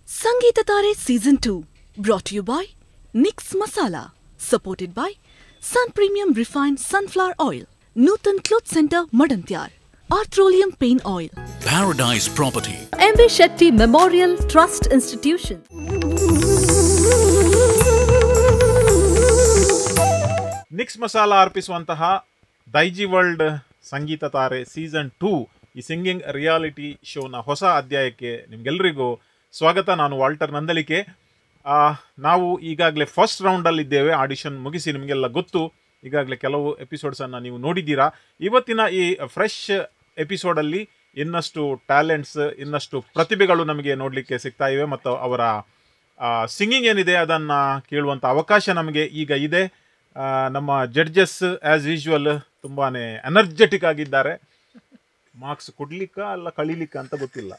Sangeetha Thare season two brought you by Nicks masala supported by sun premium refined sunflower oil Nutan cloth centre Madantyar Arthroleum pain oil Paradise Property. MB Shetty Memorial Trust Institution. Nicks masala ಅರ್ಪಿಸುವಂತಹ Daijiworld Sangeetha Thare season two ಈ singing reality ಶೋನ ಹೊಸ ಅಧ್ಯಾಯಕ್ಕೆ ನಿಮ್ಗೆಲ್ರಿಗೂ ಸ್ವಾಗತ ನಾನು Walter ನಂದಲಿಕೆ ಆ, ನಾವು ಈಗಾಗಲೇ ಫಸ್ಟ್ ರೌಂಡಲ್ಲಿ ಇದ್ದೇವೆ ಆಡಿಷನ್ ಮುಗಿಸಿ ನಿಮಗೆಲ್ಲ ಗೊತ್ತು ಈಗಾಗಲೇ ಕೆಲವು ಎಪಿಸೋಡ್ಸನ್ನು ನೀವು ನೋಡಿದ್ದೀರಾ ಇವತ್ತಿನ ಈ ಫ್ರೆಶ್ ಎಪಿಸೋಡಲ್ಲಿ ಇನ್ನಷ್ಟು ಟ್ಯಾಲೆಂಟ್ಸ್ ಇನ್ನಷ್ಟು ಪ್ರತಿಭೆಗಳು ನಮಗೆ ನೋಡಲಿಕ್ಕೆ ಸಿಗ್ತಾ ಇವೆ ಮತ್ತು ಅವರ ಸಿಂಗಿಂಗ್ ಏನಿದೆ ಅದನ್ನು ಕೇಳುವಂಥ ಅವಕಾಶ ನಮಗೆ ಈಗ ಇದೆ ಆ, ನಮ್ಮ ಜಡ್ಜಸ್ ಆ್ಯಸ್ ಯೂಶುವಲ್ ತುಂಬಾ ಎನರ್ಜೆಟಿಕ್ ಆಗಿದ್ದಾರೆ ಮಾರ್ಕ್ಸ್ ಕೊಡ್ಲಿಕ್ಕ ಅಲ್ಲ ಕಳೀಲಿಕ್ಕ ಅಂತ ಗೊತ್ತಿಲ್ಲ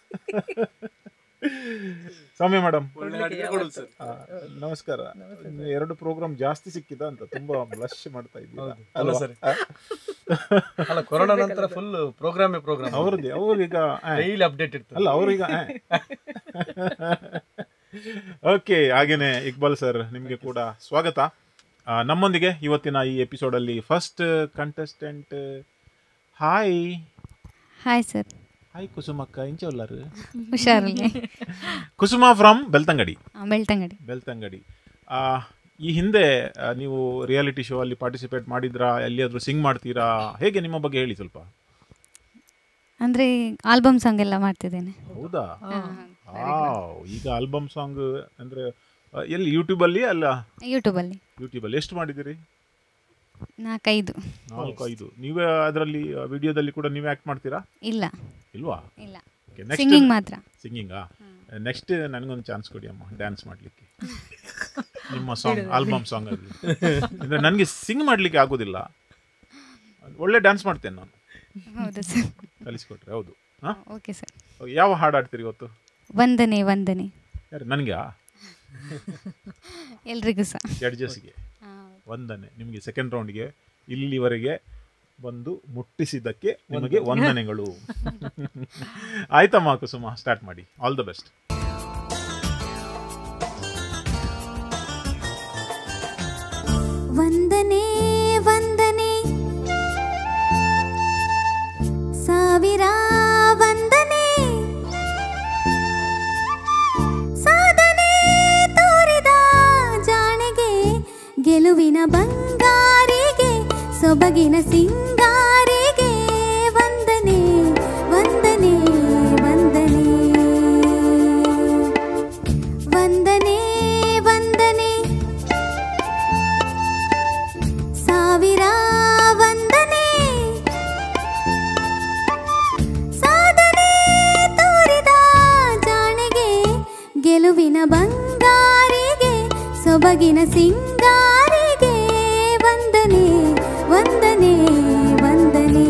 ಸೌಮ್ಯ ಮೇಡಮ್ ನಮಸ್ಕಾರ ಇನ್ನು ಎರಡು ಪ್ರೋಗ್ರಾಮ್ ಜಾಸ್ತಿ ಸಿಕ್ಕಿದ ಅಂತ ತುಂಬಾ ಬ್ಲಶ್ ಮಾಡ್ತಾ ಇದ್ದೀರಾ ಅಲ್ಲ ಸರ್ ಅಲ್ಲ ಕೊರೋನಾ ನಂತರ ಫುಲ್ ಪ್ರೋಗ್ರಾಮೇ ಪ್ರೋಗ್ರಾಮ್ ಅವ್ರದ್ದು ಅವ್ರೀಗ ಆ, ಡೈಲಿ ಅಪ್ಡೇಟ್ ಇರ್ತದೆ ಅಲ್ಲ ಅವ್ರೀಗ ಓಕೆ ಹಾಗೇನೆ ಇಕ್ಬಾಲ್ ಸರ್ ನಿಮಗೆ ಕೂಡ ಸ್ವಾಗತ ಆ, ನಮ್ಮೊಂದಿಗೆ ಇವತ್ತಿನ ಈ ಎಪಿಸೋಡಲ್ಲಿ first contestant hi hi sir hi ಕುಸುಮಕ್ಕ ಇಂಚವಲ್ಲರು ಹುಷಾರಲ್ಲಿ ಕುಸುಮ ಫ್ರಮ್ ಬೆಳ್ತಂಗಡಿ ಬೆಳ್ತಂಗಡಿ ಬೆಳ್ತಂಗಡಿ ಆ, ಈ ಹಿಂದೆ ಆ, ನೀವು ರಿಯಾಲಿಟಿ ಶೋ ಅಲ್ಲಿ ಪಾರ್ಟಿಸಿಪೇಟ್ ಮಾಡಿದ್ರಾ ಎಲ್ಲಿಯಾದ್ರೂ ಸಿಂಗ್ ಮಾಡ್ತೀರಾ ಹೇಗೆ ನಿಮ್ಮ ಬಗ್ಗೆ ಹೇಳಿ ಸ್ವಲ್ಪ ಅಂದರೆ ಆಲ್ಬಮ್ ಸಾಂಗ್ ಎಲ್ಲ ಮಾಡ್ತಿದ್ದೇನೆ ಹೌದಾ ವಾವ್, ಈಗ ಆಲ್ಬಮ್ ಸಾಂಗ್ ಅಂದ್ರೆ ಆ, ಎಲ್ಲಿ ಯೂಟ್ಯೂಬಲ್ಲಿ ಅಲ್ಲ ಯೂಟ್ಯೂಬಲ್ಲಿ ಯೂಟ್ಯೂಬಲ್ಲಿ ಎಷ್ಟು ಮಾಡಿದಿರಿ ನಾಲ್ಕೈದು ನಾಲ್ಕು ಐದು ನೀವೇ ಅದರಲ್ಲಿ ವಿಡಿಯೋದಲ್ಲಿ ಕೂಡ ನೀವೇ ಆಕ್ಟ್ ಮಾಡ್ತೀರಾ ಇಲ್ಲ ಇಲ್ವಾ ಇಲ್ಲ ನೆಕ್ಸ್ಟ್ ಸಿಂಗಿಂಗ್ ಮಾತ್ರ ಸಿಂಗಿಂಗಾ ನೆಕ್ಸ್ಟ್ ನನಗೊಂದು ಚಾನ್ಸ್ ಕೊಡಿ ಅಮ್ಮ ಡ್ಯಾನ್ಸ್ ಮಾಡಲಿಕ್ಕೆ ನಿಮ್ಮ ಸಾಂಗ್ ಆಲ್ಬಮ್ ಸಾಂಗ್ ಅಲ್ಲಿ ಅಂದರೆ ನನಗೆ ಸಿಂಗ್ ಮಾಡಲಿಕ್ಕೆ ಆಗೋದಿಲ್ಲ ಒಳ್ಳೆ ಡ್ಯಾನ್ಸ್ ಮಾಡ್ತೇನೆ ನಾನು ಹೌದು ಸರ್ ಕಲಿಸ್ಕೊಟ್ರೆ ಹೌದು ಹಾಂ ಓಕೆ ಸರ್ ಯಾವ ಹಾಡು ಆಡ್ತೀರಿ ಇವತ್ತು ವಂದನೆ ವಂದನೆ ಯಾರು ನನಗೆ ಎಲ್ರಿಗೂ ಸಹ ಜಡ್ಜಸ್ಗೆ ವಂದನೆ ನಿಮಗೆ ಸೆಕೆಂಡ್ ರೌಂಡ್ಗೆ ಇಲ್ಲಿವರೆಗೆ ಬಂದು ಮುಟ್ಟಿಸಿದ್ದಕ್ಕೆ ನಿಮಗೆ ವಂದನೆಗಳು ಆಯ್ತಮ್ಮ ಕುಸುಮ ಸ್ಟಾರ್ಟ್ ಮಾಡಿ ಆಲ್ ದ ಬೆಸ್ಟ್ ವಂದನೆ ವಂದನೆ ಸಾವಿರ ವಂದನೆ ಸಾಧನೆ ತೋರಿದ ಜಾಣೆಗೆ ಗೆಲುವಿನ ಬಂಗಾರಿಗೆ ಸೊಬಗಿನ ಸಿಂಗಾರಿಗೆ ವಂದನೆ ವಂದನೆ ವಂದನೆ ವಂದನೆ ವಂದನೆ ಸಾವಿರ ವಂದನೆ ಸಾಧನೆ ತೋರಿದ ಜಾಣೆಗೆ ಗೆಲುವಿನ ಬಂಗಾರಿಗೆ ಸೊಬಗಿನ ಸಿಂಗಾರಿಗೆ ವಂದನೆ ವಂದನೆ ವಂದನೆ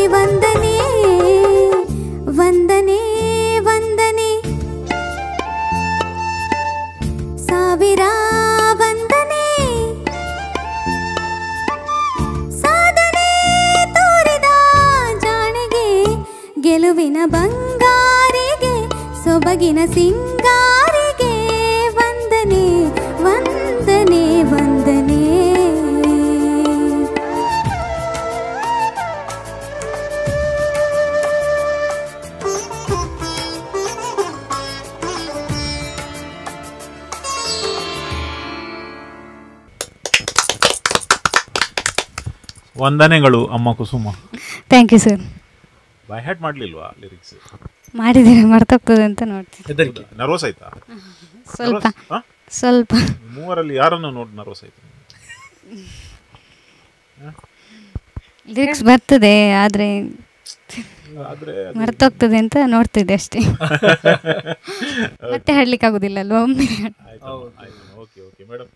ವಂದನೆ ವಂದನೆ ವಂದನೆ ಸಾವಿರ ವಂದನೆ ಸಾಧನೆ ತೋರಿದ ಜಾಣೆಗೆ ಗೆಲುವಿನ ಬಂಗಾರಿಗೆ ಸೊಬಗಿನ ಸಿಂಗಾರಿಗೆ ವಂದನೆ ವಂದನೆ ವಂದನೆ ವಂದನೆಗಳು ಅಮ್ಮ Kusuma thank you sir by heart ಮಾಡ್ಲಿಲ್ವಾ ಲಿರಿಕ್ಸ್ ಮಾಡಿದ್ದೀರಾ ಮರ್ತೋಗ್ತದೆ ಅಂತ ನೋಡ್ತೀನಿ ಹೆದರಿಕೆ ನರ್ವಸ್ ಆಯ್ತಾ ಸ್ವಲ್ಪ Nervous? ಹಾ? ಸ್ವಲ್ಪ ಮೂವರಲ್ಲಿ ಯಾರನ್ನು ನೋಡಿ ನರ್ವಸ್ ಆಯ್ತು ಲಿರಿಕ್ಸ್ ಬರ್ತದೆ ಆದರೆ ಆದ್ರೆ ಮರ್ತೋಗ್ತದೆ ಅಂತ ನೋಡ್ತಿದ್ದೆ ಅಷ್ಟೇ ಮತ್ತೆ ಹಾಡ್ಲಿಕ್ಕೆ ಆಗುದಿಲ್ಲ ಅಲ್ವಾ ಒಮ್ಮೆ ಓಕೆ ಓಕೆ ಮೇಡಮ್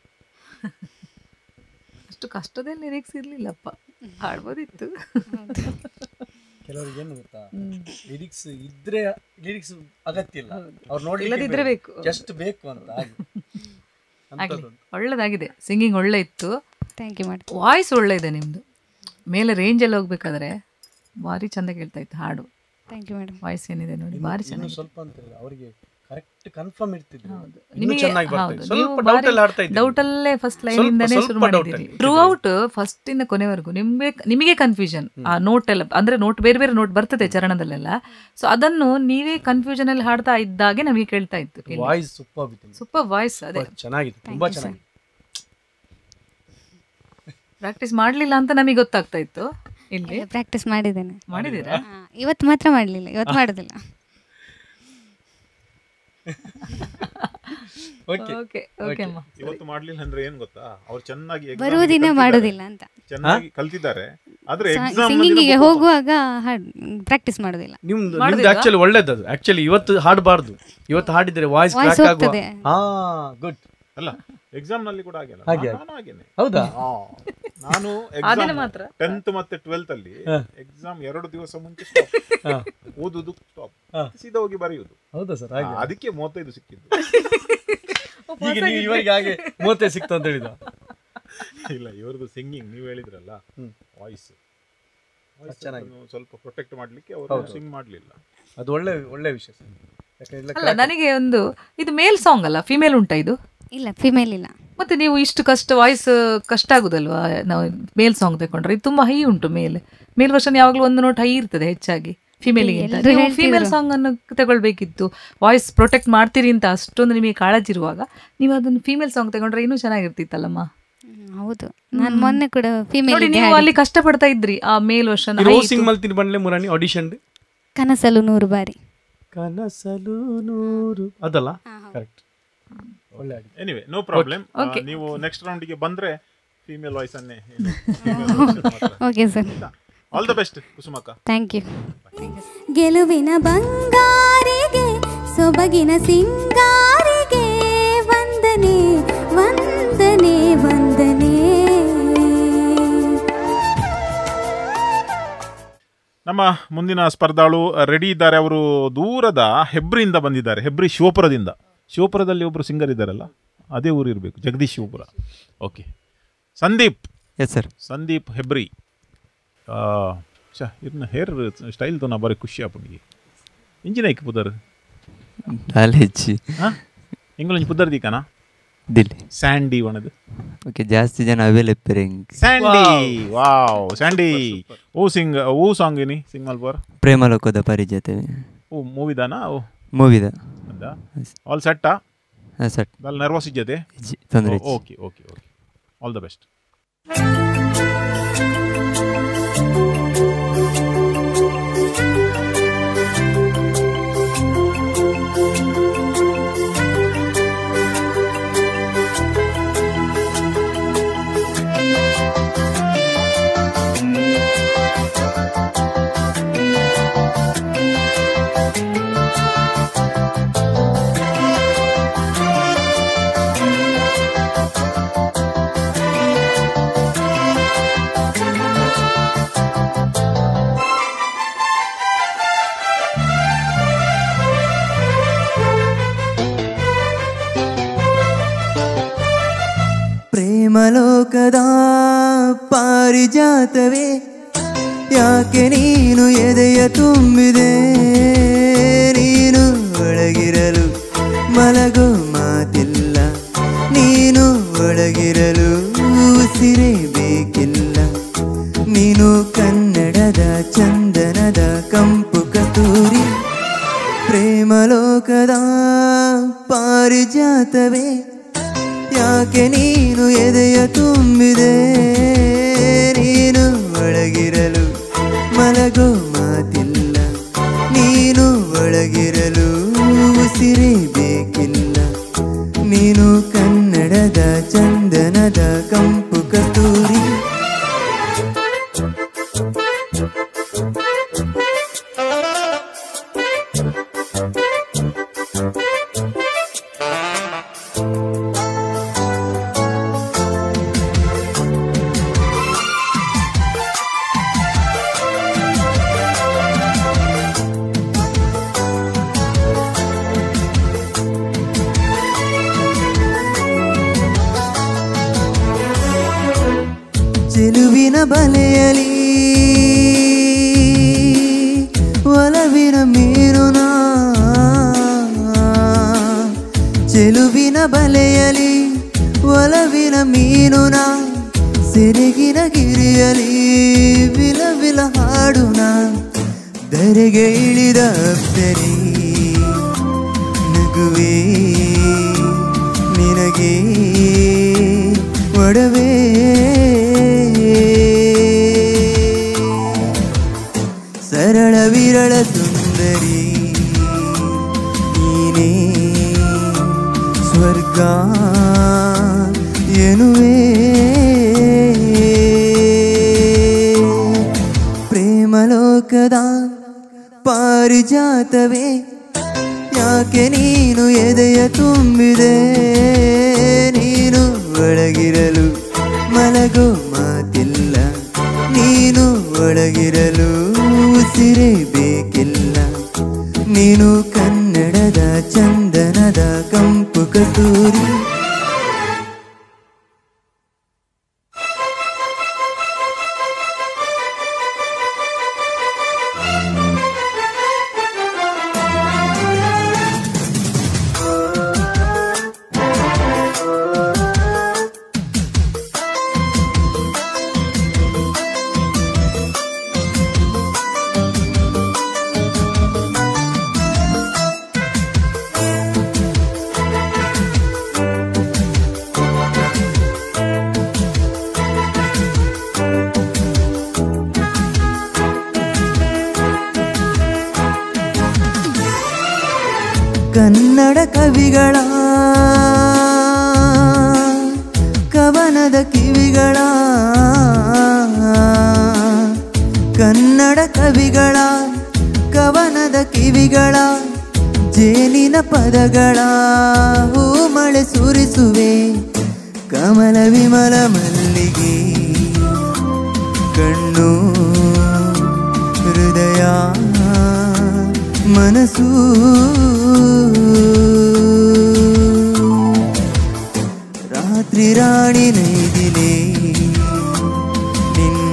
ಅಷ್ಟು ಕಷ್ಟದ ಲಿರಿಕ್ಸ್ ಇರ್ಲಿಲ್ಲಪ್ಪ ಹಾಡ್ಬೋದಿತ್ತು ಕೆಲವರಿಗೆ ಏನು ಗೊತ್ತಾ ಲಿರಿಕ್ಸ್ ಇದ್ರೆ ಲಿರಿಕ್ಸ್ ಅಗತ್ಯ ಇಲ್ಲ ಅವ್ರು ಇಲ್ಲದಿದ್ರೆ ನೋಡಿ ಬೇಕು. ಜಸ್ಟ್ ಬೇಕು ಅಂತ ಹಾಗೆ ಆಗ್ಲಿ ಅಂಥದ್ದು. ಒಳ್ಳೇದಾಗಿದೆ ಸಿಂಗಿಂಗ್ ಒಳ್ಳೆ ಇತ್ತು ಥ್ಯಾಂಕ್ ಯು ಮಾಡಿ ವಾಯ್ಸ್ ಒಳ್ಳೆ ಇದೆ ನಿಮ್ದು ಮೇಲೆ ರೇಂಜ್ ಎಲ್ಲ ಹೋಗ್ಬೇಕಾದ್ರೆ ಭಾರಿ ಚಂದ ಕೇಳ್ತಾ ಇತ್ತು ಹಾಡು ಥ್ಯಾಂಕ್ ಯು ಮೇಡಮ್ ವಾಯ್ಸ್ ಏನಿದೆ ನೋಡಿ ಇನ್ನು- ಭಾರಿ ಇನ್ನು ಚೆನ್ನಾಗಿ ಸ್ವಲ್ಪ ಅಂತ ಹೇಳಿದ್ರೆ ಅವರಿಗೆ ಕರೆಕ್ಟ್ ಕನ್ಫರ್ಮ್ ಇರ್ತಿದ್ರು ಹೌದು. ಇನ್ನೂ ನಿಮಗೆ ಚೆನ್ನಾಗಿ ಬರ್ತಾ ಹೌದು, ಇತ್ತು. ನೀವು ಸ್ವಲ್ಪ ಬಾರಿ ಡೌಟ್ ಎಲ್ಲ ಆಡ್ತಾ ಇದ್ದೀರಿ. ಡೌಟ್ ಅಲ್ಲೇ ಫಸ್ಟ್ ಲೈನ್ ಸ್ವಲ್ಪ- ಇಂದಾನೆ ಶುರು ಸ್ವಲ್ಪ doubt ಮಾಡಿದ್ದೀರಿ ಅಲ್ಲಿ ಥ್ರೂ ಔಟ್ ಫಸ್ಟ್ ಇಂದ ಕೊನೆವರೆಗೂ ನಿಮ್ಗೆ ನಿಮಗೆ ಕನ್ಫ್ಯೂಷನ್ ಆ ನೋಟ್ ಎಲ್ಲ ಅಂದ್ರೆ ನೋಟ್ ಬೇರೆ ಬೇರೆ ನೋಟ್ ಬರ್ತದೆ ಚರಣದಲ್ಲೆಲ್ಲ ಸೊ ಅದನ್ನು ನೀವೇ ಕನ್ಫ್ಯೂಷನ್ ಅಲ್ಲಿ ಹಾಡ್ತಾ ಇದ್ದಾಗೆ ನಮಗೆ ಕೇಳ್ತಾ ಇತ್ತು ವಾಯ್ಸ್ ಸೂಪರ್ ಬಿತ್ತು ಸೂಪರ್ ವಾಯ್ಸ್ ಅದೇ ಚೆನ್ನಾಗಿದೆ ತುಂಬಾ you, sir. ಚೆನ್ನಾಗಿದೆ ಪ್ರಾಕ್ಟೀಸ್ ಮಾಡ್ಲಿಲ್ಲ ಅಂತ ನಮಗೆ ಗೊತ್ತಾಗ್ತಾ ಇತ್ತು ಇಲ್ಲಿ ಪ್ರಾಕ್ಟೀಸ್ ಮಾಡಿದ್ದೇನೆ ಮಾಡಿದೀರಾ ಹಾ, ಇವತ್ತು ಮಾತ್ರ ಮಾಡಲಿಲ್ಲ ಇವತ್ತು ಮಾಡೋದಿಲ್ಲ ಓಕೆ ಓಕೆ ಓಕೆ ಅಮ್ಮ ಇವತ್ತು ಮಾಡ್ಲಿಲ್ಲ ಅಂದ್ರೆ ಏನ್ ಗೊತ್ತಾ ಅವ್ರು ಚೆನ್ನಾಗಿ exam ಗೆ ಬರುವುದಿನ ಕಲ್ತಿದ್ದಾರೆ. ಮಾಡೋದಿಲ್ಲ ಅಂತ ಚೆನ್ನಾಗಿ ಕಲ್ತಿದ್ದಾರೆ ಆದ್ರೆ ಎಕ್ಸಾಮ್ ಸಿಂಗಿಂಗಿಗೆ ಹೋಗುವಾಗ ಹಾಡ್ ಪ್ರಾಕ್ಟೀಸ್ ಮಾಡೋದಿಲ್ಲ ನಿಮ್ದು ನಿಮ್ದು ಮಾಡುದಿಲ್ವಾ? ಆಕ್ಚುಲಿ ಒಳ್ಳೇದದು ಆಕ್ಚುಲಿ ಇವತ್ತು ಹಾಡಬಾರ್ದು ಇವತ್ತು ಹಾಡಿದ್ರೆ ವಾಯ್ಸ್ Voice ಕ್ರ್ಯಾಕ್ ಆಗುವ ಹೋಗ್ತದೆ. ಹಾ ಗುಡ್ ಅಲ್ಲ ಎಕ್ಸಾಮ್ ನಲ್ಲಿ ಕೂಡ ಆಗಿಲ್ಲ ಹಾಗೆ, ನಾನು- ನಾನು ಹಾಗೇನೆ ಹೌದಾ ನಾನು ಆ ದಿನ ಎಕ್ಸಾಮ್ ಮಾತ್ರ? ಟೆಂತ್ ಮತ್ತೆ ಟ್ವೆಲ್ತ್ ಅಲ್ಲಿ ಹಾ. ಎಕ್ಸಾಮ್ ಎರಡು ದಿವಸ ಮುಂಚೆ ಸ್ಟಾಪ್ ಹಾ. ಓದುದು ಸ್ಟಾಪ್ ಹಾ. ಸೀದಾ ಹೋಗಿ ಬರೆಯುವುದು ಹೌದಾ ಸರ್ ಹಾಗೆ ಅದಕ್ಕೆ ಮೂವತ್ತೈದು ಸಿಕ್ಕಿದ್ದು ಈಗ ನೀವು ಇವರಿಗೆ ಹಾಗೆ ಮೂವತ್ತೇ ಸಿಕ್ತು ಅಂತ ಹೇಳಿದ ಇಲ್ಲ ಇವ್ರದ್ದು ಸಿಂಗಿಂಗ್ ನೀವು ಹೇಳಿದ್ರಲ್ಲ ಹ್ಮ್. ವಾಯ್ಸ್ ಚೆನ್ನಾಗಿ. ಸ್ವಲ್ಪ ಪ್ರೊಟೆಕ್ಟ್ ಮಾಡ್ಲಿಕ್ಕೆ ಅವರು ಹೌದು. ಸಿಂಗ್ ಮಾಡ್ಲಿಲ್ಲ ಅದು ಒಳ್ಳೆ ಒಳ್ಳೆ ವಿಷಯ ಸರ್ ಯಾಕಂದ್ರೆ ಅಲ್ಲ ನನಗೆ ಒಂದು ಇದು ಮೇಲ್ ಸಾಂಗ್ ಅಲ್ಲ ಫಿಮೇಲ್ ಉಂಟಾ ಇದು ಇಲ್ಲ ಫಿಮೇಲ್ ಇಲ್ಲ ಮತ್ತೆ ನೀವು ಇಷ್ಟು ಕಷ್ಟ ವಾಯ್ಸ್ ಕಷ್ಟ ಆಗುದಲ್ವಾ ನಾವು ಮೇಲ್ ಸಾಂಗ್ ತಗೊಂಡ್ರೆ ಇದು ತುಂಬಾ ಹೈ ಉಂಟು ಮೇಲ್ ಮೇಲ್ ವರ್ಷನ್ ಯಾವಾಗಲೂ ಒಂದು ನೋಟ್ ಹೈ ಇರ್ತದೆ ಹೆಚ್ಚಾಗಿ ಫಿಮೇಲಿಗೆ ಎಲ್ರು ಹೇಳ್ತಿದ್ರು. ಫಿಮೇಲ್ ಸಾಂಗ್ ಅನ್ನು ತಗೊಳ್ಬೇಕಿತ್ತು ವಾಯ್ಸ್ ಪ್ರೊಟೆಕ್ಟ್ ಮಾಡ್ತೀರಿ ಅಂತ ಅಷ್ಟೊಂದು ನಿಮಗೆ ಕಾಳಜಿ ಇರುವಾಗ ನೀವು ಅದನ್ನು ಫಿಮೇಲ್ ಸಾಂಗ್ ತಗೊಂಡ್ರೆ ಇನ್ನೂ ಚೆನ್ನಾಗಿರ್ತಿತ್ತಲ್ಲಮ್ಮ ಹ್ಮ್, ಹೌದು ನಾನು ಮೊನ್ನೆ ಕೂಡ ಫಿಮೇಲ್ ನೋಡಿ ನೀವು ಅಲ್ಲಿ ಕಷ್ಟ ಪಡ್ತಾ ಇದ್ರಿ ಆ ಮೇಲ್ ವರ್ಷನ್ ಸಿಂಗ್ ಮಲ್ತಿನ ಬಂಡ್ಲೆ ಮುರಾನಿ ಆಡಿಷನ್ ಕನಸಲು ನೂರು ಬಾರಿ ಕನಸಲು ನೂರು ಅದಲ್ಲ ಕರೆಕ್ಟ್ ಒಳ್ಳೆ ಆಗಿದೆ ಎನಿವೆ ನೋ ಪ್ರಾಬ್ಲಮ್ Okay. ನೀವು ನೆಕ್ಸ್ಟ್ ರೌಂಡ್ಗೆ ಬಂದ್ರೆ ಫೀಮೇಲ್ ವಾಯ್ಸ್ ಅನ್ನೇ okay sir all the best ಕುಸುಮಕ್ಕ ಥ್ಯಾಂಕ್ ಯು ಗೆಲುವಿನ ಬಂಗಾರಿಗೆ ಸೊಬಗಿನ ಸಿಂಗಾರಿಗೆ ವಂದನೆ ವಂದನೆ ವಂದನೆ ನಮ್ಮ ಮುಂದಿನ ಸ್ಪರ್ಧಾಳು ರೆಡಿ ಇದ್ದಾರೆ ಅವರು ದೂರದ ಹೆಬ್ರಿಯಿಂದ ಬಂದಿದ್ದಾರೆ ಹೆಬ್ರಿ ಶಿವಪುರದಿಂದ ಶಿವಪುರದಲ್ಲಿ ಒಬ್ರು ಸಿಂಗರ್ ಇದ್ದಾರಲ್ಲ ಅದೇ ಊರು ಇರಬೇಕು Jagadish Shivapura okay Sandeep yes sir Sandeep Hebri ಚ ಇರ್ನ ಹೇರ್ ಸ್ಟೈಲ್ ತೋ ನಾ ಬರೀ ಖುಷಿ ಆಪುಂಡಿಗೆ ಇಂಜಿನ ಐಕ್ ಪುದರ್ ನಾಲೆಜ್ ಹಾಂ ಇಂಗ್ಲಂಜ್ ಪುದರ್ ದೀಕನ ದಿಲ್ಲಿ ಸ್ಯಾಂಡಿ ಒಣದು ಓಕೆ ಜಾಸ್ತಿ ಜನ ಅವೈಲೇಬಲ್ ಸ್ಯಾಂಡಿ ವಾವ್ ಸ್ಯಾಂಡಿ ಓ ಸಿಂಗ್ ಓ ಸಾಂಗ್ ಏನಿ ಸಿಂಗ್ ಮಲ್ಪರ್ ಪ್ರೇಮಲೋಕದ ಪರಿಚಯ ಓ ಮೂವಿದಾನಾ ಓ ಮೂವಿದ ಅಂದ ಆಲ್ ಸೆಟ್ಟಾ ಹಾಂ ಸರ್ ಅಲ್ಲಿ ನರ್ವಸ್ ಇದ್ದದೆ ತೊಂದರೆ okay okay okay all the best ವಂದನೆ ಪ್ರೇಮಲೋಕದ ಪಾರಿಜಾತವೇ ಯಾಕೆ ನೀನು ಎದೆಯ ತುಂಬಿದೆ ನೀನು ಒಳಗಿರಲು ಮಲಗೋ ಮಾತಿಲ್ಲ ನೀನು ಒಳಗಿರಲು ಉಸಿರೇ ಬೇಕಿಲ್ಲ ನೀನು ಕನ್ನಡದ ಚಂದನದ ಕಂಪು ಕಸ್ತೂರಿ ಪ್ರೇಮಲೋಕದ ಪಾರಿಜಾತವೇ ಯಾಕೆ ನೀನು ಎದೆಯ ತುಂಬಿದೆ ನೀನು ಒಳಗಿರಲು ಮಲಗೋ ಮಾತಿಲ್ಲ ನೀನು ಒಳಗಿರಲು ಉಸಿರೇ ಬೇಕಿಲ್ಲ ನೀನು ಕನ್ನಡದ ಚಂದನದ ಕಂಪು ಕಸ್ತೂರಿ ಚೆಲುವಿನ ಬಲೆಯಲಿ ಒಲವಿನ ಮೀನುನ ಚೆಲುವಿನ ಬಲೆಯಲಿ ಒಲವಿನ ಮೀನುನ ಸೆರಗಿನ ಗಿರಿಯಲಿ ವಿಲ ವಿಲ ಹಾಡುನ ಧರೆಗೆ ಇಳಿದ ಅಪ್ಸರಿ ನಗುವೆ ನಿನಗೆ ಒಡವೆ ಸರಳ ವಿರಳ ಸುಂದರಿ ನೀನೇ ಸ್ವರ್ಗ ಎನ್ನುವೆ ಪ್ರೇಮಲೋಕದ ಪಾರಿಜಾತವೇ ಯಾಕೆ ನೀನು ಎದೆಯ ತುಂಬಿದೆ ನೀನು ಒಳಗಿರಲು ಮಲಗೋ ಮಾತಿಲ್ಲ ನೀನು ಒಳಗಿರಲು ಉಸಿರೇ ಬೇಕಿಲ್ಲ ನೀನು ಕನ್ನಡದ ಚಂದನದ ಕಂಪು ಕಸ್ತೂರಿ ಕನ್ನಡ ಕವಿಗಳ ಕವನದ ಕಿವಿಗಳ ಕನ್ನಡ ಕವಿಗಳ ಕವನದ ಕಿವಿಗಳ ಜೇನಿನ ಪದಗಳ ಹೂ ಮಳೆ ಸುರಿಸುವೆ ಕಮಲ ವಿಮಲ ಮಲ್ಲಿಗೆ ಕಣ್ಣು ಹೃದಯ ಮನಸ್ಸು ರಾತ್ರಿ ರಾಣಿ ನೈದಿಲೆ ನಿನ್ನ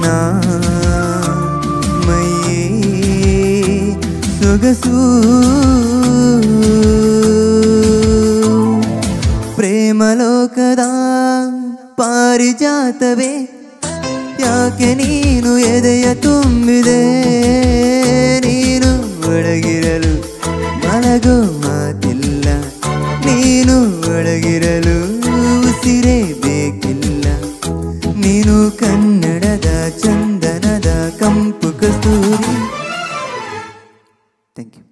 ಮೈಯೇ ಸೊಗಸು ಪ್ರೇಮಲೋಕದ ಪಾರಿಜಾತವೇ ಯಾಕೆ ನೀನು ಎದೆಯ ತುಂಬಿದೆ ನೀನು ಒಳಗಿರಲು ಮಲಗೋ ಮಾತಿಲ್ಲ ನೀನು ಒಳಗಿರಲು ಉಸಿರೇ ಬೇಕಿಲ್ಲ ನೀನು ಕನ್ನಡದ ಚಂದನದ ಕಂಪು ಕಸ್ತೂರಿ thank you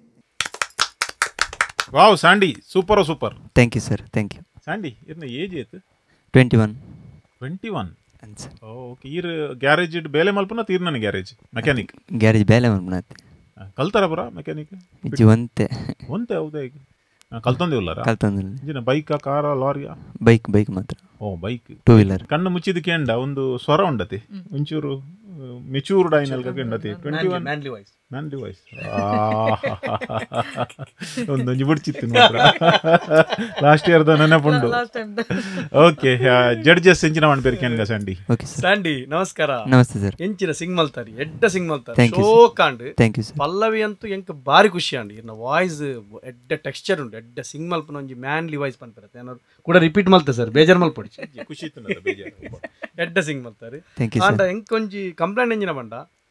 wow Sandy super super thank you sir thank you Sandy ಇರ್ನ ಏಜ್ ಏತು twenty one twenty one sir okay ಈರ್ ಗ್ಯಾರೇಜ್ ಇಡ್ ಬೇಲೆ ಮಲ್ಪನ ತೀರ್ನನ ಗ್ಯಾರೇಜ್ ಮೆಕ್ಯಾನಿಕ್ ಗ್ಯಾರೇಜ್ ಬೇಲೆ ಮಾಡ್ಬಿಡತ್ತೆ ಕಲ್ತಾರ ಬರ ಮೆಕ್ಯಾನಿಕ್ ಇಜ್ಜಿ ಒಂತೆ ಒಂತೆ ಹೌದಾ ಈಗ ಕಲ್ತೊಂದಿವಲ್ಲಾರ ಕಲ್ತೊಂದಿಲ್ಲ. ಇಂಜಿನ ಬೈಕ ಕಾರ ಲಾರಿಯ ಬೈಕ್ ಬೈಕ್ ಮಾತ್ರ ಓ ಬೈಕ್ ಟೂ ವೀಲರ್ ಕಣ್ಣು ಮುಚ್ಚಿದ ಕೇಂಡ ಒಂದು ಸ್ವರ ಉಂಡತಿ ಒಂಚೂರು ಮೆಚೂರ್ಡ್ ಆಯ್ನಲ್ಗ ಕೇಂಡತಿ twenty one manly voice manly voice ಒಂದೊಂದು ಬಿಡ್ಚಿತ್ತು ಮಾತ್ರ ಲಾಸ್ಟ್ ಇಯರ್ದ ನೆನಪುಂಡು Last time ದ. ಓಕೆ ಜಡ್ಜಸ್ ಎಂಚಿನ ಮಣ್ಪೇರು ಕೆನ್ಗ ಸಂಡಿ ಓಕೆ ಸರ್ ಸ್ಯಾಂಡಿ ನಮಸ್ಕಾರ ನಮಸ್ತೆ ಸರ್ ಎಂಚಿನ ಸಿಂಗ್ ಮಲ್ತಾರಿ ಎಡ್ಡ ಸಿಂಗ್ ಮಲ್ತಾರಿ Thank you, sir. ಶೋಕಾಂಡ್ ಥ್ಯಾಂಕ್ ಯು ಸರ್ ಪಲ್ಲವಿ ಅಂತೂ ಎಂಕ್ ಬಾರಿ ಖುಷಿ ಅಂಡ್ ಇರ್ನ ವಾಯ್ಸ್ ಎಡ್ಡ ಟೆಕ್ಸ್ಚರ್ ಉಂಟು ಎಡ್ಡ ಸಿಂಗ್ ಮಲ್ಪನ ಒಂಜಿ ಮ್ಯಾನ್ಲಿ ವಾಯ್ಸ್ ಪನ್ಪಿರತ್ತೆ ಏನಾದ್ರು ಕೂಡ ರಿಪೀಟ್ ಮಲ್ತೆ ಸರ್ ಬೇಜಾರ್ ಮಲ್ಪೊಡಿ ಖುಷಿ ಇತ್ತು ನಂದು ಬೇಜಾರು ಎಡ್ಡ ಸಿಂಗ್ ಮಲ್ತಾರೆ ಥ್ಯಾಂಕ್ ಯು ಆಂಡ ಸರ್ ಎಂಕ್ ಒಂಜಿ ಕಂಪ್ಲೇಂಟ್ ಎಂಜಿನ ಬಂಡ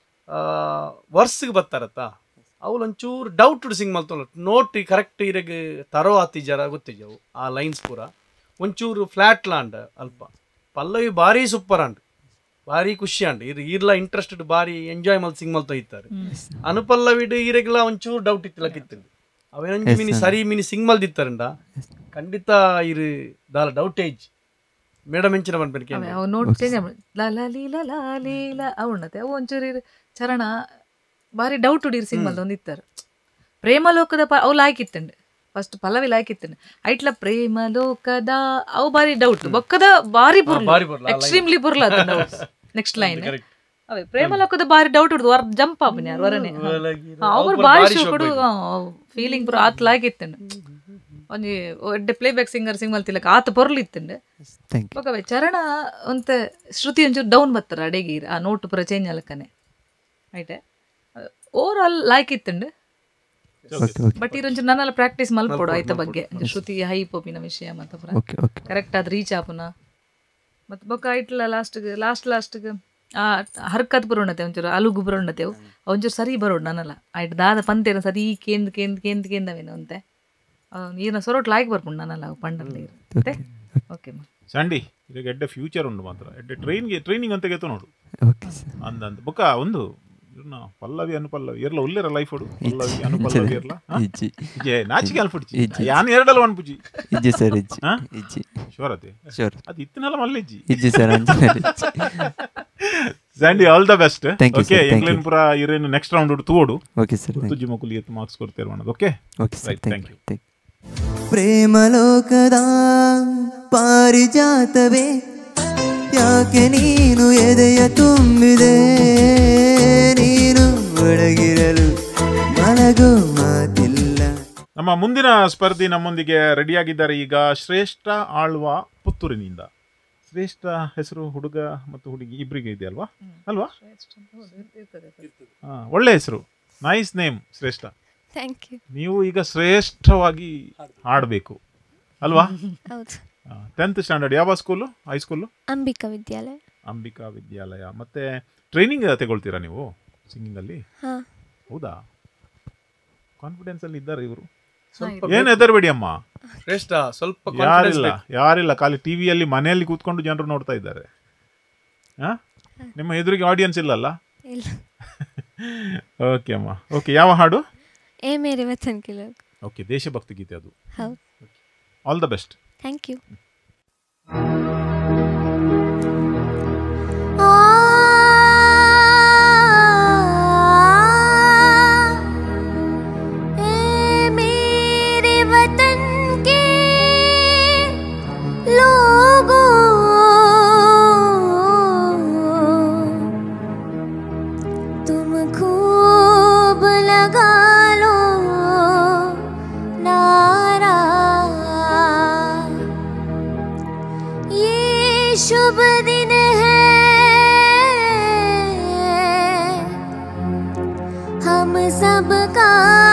ವರ್ಸ್ಗೆ ಬತ್ತಾರತ್ತ ಅವ್ಲು ಒಂಚೂರು ಡೌಟ್ ಸಿಂಗ್ ಮಲ್ತೊಂಡು ನೋಟ್ ಕರೆಕ್ಟ್ ಇರಗ್ ತರೋ ಆತಿಜಾರ ಗೊತ್ತಿಜವು ಆ ಲೈನ್ಸ್ ಪೂರ ಒಂಚೂರು ಫ್ಲಾಟ್ ಲಾಂಡ್ ಅಲ್ಪ ಪಲ್ಲವಿ ಭಾರಿ ಸೂಪರ್ ಅಂಡ್ ಭಾರಿ ಖುಷಿ ಅಂಡ್ ಇರ್ ಇರ್ಲ ಇಂಟ್ರೆಸ್ಟೆಡ್ ಭಾರಿ ಎಂಜಾಯ್ ಮಲ್ ಸಿಂಗ್ ಮಲ್ತೊ ಇತ್ತಾರೆ ಅನುಪಲ್ಲವಿಡ್ ಇರಗ್ಲ ಒಂಚೂರು ಡೌಟ್ ಇತ್ತಿಲ್ಲ ಕಿತ್ತಿಂದು ಅವೇನೊಂಜಿ Yes, ಮಿನಿ sir. ಸರಿ ಮಿನಿ ಸಿಂಗ್ ಮಲ್ದಿತ್ತಾರಂಡ ಖಂಡಿತ ಇರು ದಾಲ ಡೌಟ್ ಏಜ್ ಮೇಡಮ್ ಎಂಚಿನ ಬಂದ್ಬೇಕು ಅವೆ ಅವು ನೋಟ್ ಚೇಂಜ್ ಲಾ ಲಾ ಲೀ ಲಾ ಲಾ ಲೀ ಲಾ ಅವು ಉಣ್ಣತೆ ಅವು ಒಂಚೂರು ಇರು ಚರಣ ಬಾರಿ ಡೌಟ್ ಉಡೀರ್ ಸಿಂಗಲ್ ಒಂದು ಇತ್ತಾರೆ ಪ್ರೇಮಲೋಕದ ಪ ಅವು ಲಾಯ್ಕಿತ್ತಂಡು ಫಸ್ಟ್ ಪಲ್ಲವಿ ಲಾಯ್ಕಿತ್ತಂಡು ಐಟ್ಲ ಪ್ರೇಮಲೋಕದ ಅವು ಬಾರಿ ಡೌಟ್ ಬೊಕ್ಕದ ಬಾರಿ ಬುರ್ಲು ಬಾರಿ ಬುರ್ಲು, ಆ line. ಎಕ್ಸ್ಟ್ರೀಮ್ಲಿ ಬುರ್ಲ ನೆಕ್ಸ್ಟ್ ಲೈನ್ correct. ಅವೇ ಪ್ರೇಮಲೋಕದ ಬಾರಿ ಡೌಟ್ ಉಡ್ದು ವರ್ ಜಂಪ್ ಆಪನ್ ಯಾರು ವರನೆ ಅವ್ರು ಅವ್ರು ಬಾರಿ ಬಾರಿ ಶೋ shock ಕೊಡು ಬೇಕು. ಫೀಲಿಂಗ್ ಪುರ ಆತ್ ಲಾಯ್ಕಿತ್ತಂಡು ಒಂಜಿ ಎಡ್ಡೆ ಪ್ಲೇ ಬ್ಯಾಕ್ ಸಿಂಗರ್ ಸಿಂಗ್ ಮಲ್ತಿಲಕ ಆತ ಪೊರ್ಲಿತ್ತಂಡು ಥ್ಯಾಂಕ್ ಯು ಬೊಕವೆ ಚರಣ ಒಂತ ಶ್ರುತಿ ಒಂಚೂರು ಡೌನ್ ಬತ್ತರ ಅಡೆಗೀರ್ ಆ ನೋಟ್ ಪೂರ ಚೇಂಜ್ ಅಲಕ್ಕನೆ ಐಟೆ ಓವರ್ ಆಲ್ ಲಾಯ್ಕ್ ಇತ್ತಂಡು ಓಕೆ ಓಕೆ ಬಟ್ ಇರೊಂಚೂರು ನನ್ನೆಲ್ಲ ಪ್ರಾಕ್ಟೀಸ್ ಮಲ್ಪೊಡು ಐತ ಬಗ್ಗೆ ಒಂಚೂರು ಶ್ರುತಿ ಹೈ ಪೋಪಿನ ವಿಷಯ ಮತ್ತೆ ಪೂರ ಓಕೆ ಓಕೆ ಕರೆಕ್ಟ್ ಆದ್ ರೀಚ್ ಆಪುನ ಮತ್ತೆ ಬೊಕ್ಕ ಐಟ್ಲ ಲಾಸ್ಟ್ಗೆ ಲಾಸ್ಟ್ ಲಾಸ್ಟ್ಗೆ ಆ ಹರ್ಕತ್ ಬರೋಣತೆ ಒಂಚೂರು ಅಲುಗು ಬರೋಣತೆವು ಒಂಚೂರು ಸರಿ ಬರೋಡು ನನ್ನಲ್ಲ ಐಟ್ ದಾದ ಪಂತೇನ ಸರಿ ಕೇಂದ್ ಕೇಂದ್ ಕೇಂದ್ ಕೇಂದವೇನು ಅಂತೆ ನೀರಿನ ಸೊರೋಟ್ ಲಾಯ್ಕ್ ಬರ್ಪುಂಡು ನನ್ನಲ್ಲ ಅವು ಪಂಡಲ್ಲ ನೀರು ಮತ್ತೆ ಓಕೆ ಮಾ ಸಂಡಿ ಇದಕ್ಕೆ ಎಡ್ಡೆ ಫ್ಯೂಚರ್ ಉಂಡು ಮಾತ್ರ ಎಡ್ಡೆ ಟ್ರೈನ್ಗೆ ಟ್ರೈನಿಂಗ್ ಅಂತ ಗೆತ್ತು ನೋಡು ಓಕೆ ಸರ್ ಅಂದಂತ ಬೊಕ್ಕ ಒಂದು ಇರ್ನ ಪಲ್ಲವಿ ಅನುಪಲ್ಲವಿ ಇರ್ಲ ಉಲ್ಲೇರ ಲೈಫ್ ಹೊಡು ಪಲ್ಲವಿ ಅನುಪಲ್ಲವಿ ಇರ್ಲ ಇಜ್ಜಿ ಇಜೆ ನಾಚಿಕೆ ಅಲ್ಪಡ್ಚಿ ಇಜ್ಜಿ. ಯಾನ್ ಎರಡಲ್ಲ ಅನ್ಪುಜಿ ಇಜ್ಜಿ ಸರ್ ಇಜ್ಜಿ ಹಾ? ಇಜ್ಜಿ ಶೋರತೆ ಶೋರ್ ಅದು ಇತ್ತನಲ್ಲ ಮಲ್ಲಿಜ್ಜಿ ಇಜ್ಜಿ ಸರ್ ಅಂಜನ ಇಜ್ಜಿ Sandy all the best Thank you, okay sir. Thank you. ಎಂಗ್ಲೆನ್ ಪುರ ಇರೇನು ನೆಕ್ಸ್ಟ್ ರೌಂಡ್ ಉಡು ತೂಡು ಓಕೆ ಸರ್ ಥ್ಯಾಂಕ್ ತುಜ್ಜಿ ಮಕ್ಕಳಿಗೆ ಎತ್ತು ಮಾರ್ಕ್ಸ್ ಕೊಡ್ತೇವೆ ಅನ್ನೋದು okay okay sir Right, thank thank you thank ಪ್ರೇಮಲೋಕದ ಪಾರಿಜಾತವೇ ಯಾಕೆ ನೀನು ಎದೆಯ ತುಂಬಿದೆ ನೀನು ಒಳಗಿರಲು ಮಲಗೋ ಮಾತಿಲ್ಲ ನಮ್ಮ ಮುಂದಿನ ಸ್ಪರ್ಧಿ ನಮ್ಮೊಂದಿಗೆ ರೆಡಿಯಾಗಿದ್ದಾರೆ ಈಗ ಶ್ರೇಷ್ಠ ಆಳ್ವ ಪುತ್ತೂರಿನಿಂದ ಶ್ರೇಷ್ಠ ಹೆಸರು ಹುಡುಗ ಮತ್ತು ಹುಡುಗಿ ಇಬ್ಬರಿಗೆ ಇದೆ ಅಲ್ವಾ ಅಲ್ವಾ ಹಾ, ಒಳ್ಳೆ ಹೆಸರು nice name Shreshta thank you ನೀವು ಈಗ ಶ್ರೇಷ್ಠವಾಗಿ ಹಾಡಬೇಕು ಅಲ್ವಾ ಹೌದು ಟೆಂತ್ ಸ್ಟ್ಯಾಂಡರ್ಡ್ ಯಾವ ಸ್ಕೂಲು ಹೈಸ್ಕೂಲು ಅಂಬಿಕಾ ವಿದ್ಯಾಲಯ ಅಂಬಿಕಾ ವಿದ್ಯಾಲಯ ಮತ್ತೆ ಟ್ರೈನಿಂಗ್ ತಗೊಳ್ತೀರಾ ನೀವು ಸಿಂಗಿಂಗ್ ಅಲ್ಲಿ ಹಾಂ ಹೌದಾ ಕಾನ್ಫಿಡೆನ್ಸ್ ಅಲ್ಲಿ ಇದ್ದಾರೆ ಇವರು ಸ್ವಲ್ಪ ಏನ್ ಹೆದರ್ಬೇಡಿ ಅಮ್ಮ ಶ್ರೇಷ್ಠ ಸ್ವಲ್ಪ confidence ಯಾರಿಲ್ಲ ಬೇಕು. ಯಾರಿಲ್ಲ ಖಾಲಿ ಟಿವಿಯಲ್ಲಿ ಮನೆಯಲ್ಲಿ ಕೂತ್ಕೊಂಡು ಜನರು ನೋಡ್ತಾ ಇದ್ದಾರೆ ಹಾ ನಿಮ್ಮ ಎದುರಿಗೆ ಆಡಿಯನ್ಸ್ ಇಲ್ಲಲ್ಲ ಇಲ್ಲ ಓಕೆ ಅಮ್ಮ ಓಕೆ ಯಾವ ಹಾಡು ಏ ಮೇರೆ ವಚನ್ ಕೆ ಲೋಗ್ ಓಕೆ ದೇಶಭಕ್ತಿ ಗೀತೆ ಅದು ಹೌದು all the best thank you ए मेरे वतन के लोगों तुम खूब लगा लो नारा ये शुभ दिन है हम सबका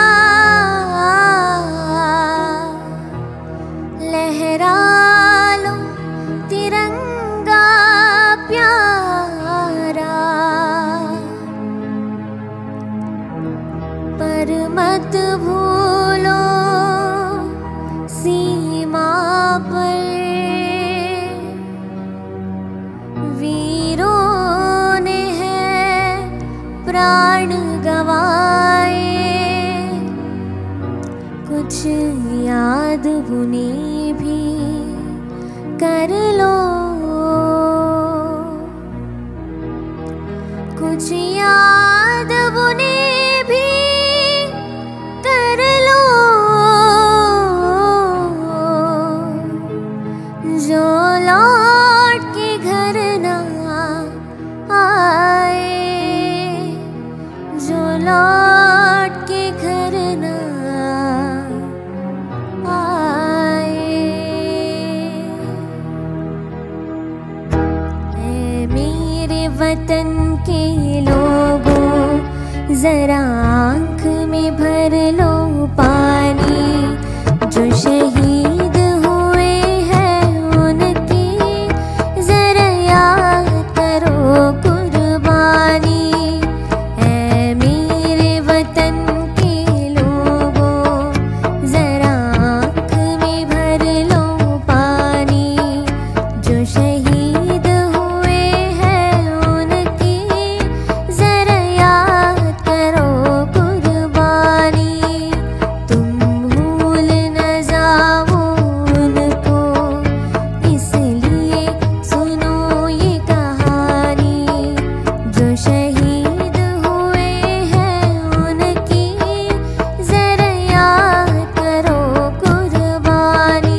लहरा लो तिरंगा प्यारा पर मत भूलो सीमा पर वीरों ने है प्राण गवाए कुछ याद उन्हें भी कर लो कुछ याद उन्हें भी कर लो जो लौट के घर ना आए जो लौट के घर ना आए ऐ मेरे वतन के लोगों जरा आंख में भर लो पानी जो शहीद हुए हैं उनकी जरा याद करो कुर्बानी ऐ मेरे वतन के लोगों जरा आंख में भर लो पानी जो शहीद हुए हैं उनकी जरा याद करो कुर्बानी तुम भूल न जाओ उनको इसलिए सुनो ये कहानी जो शहीद हुए हैं उनकी जरा याद करो कुर्बानी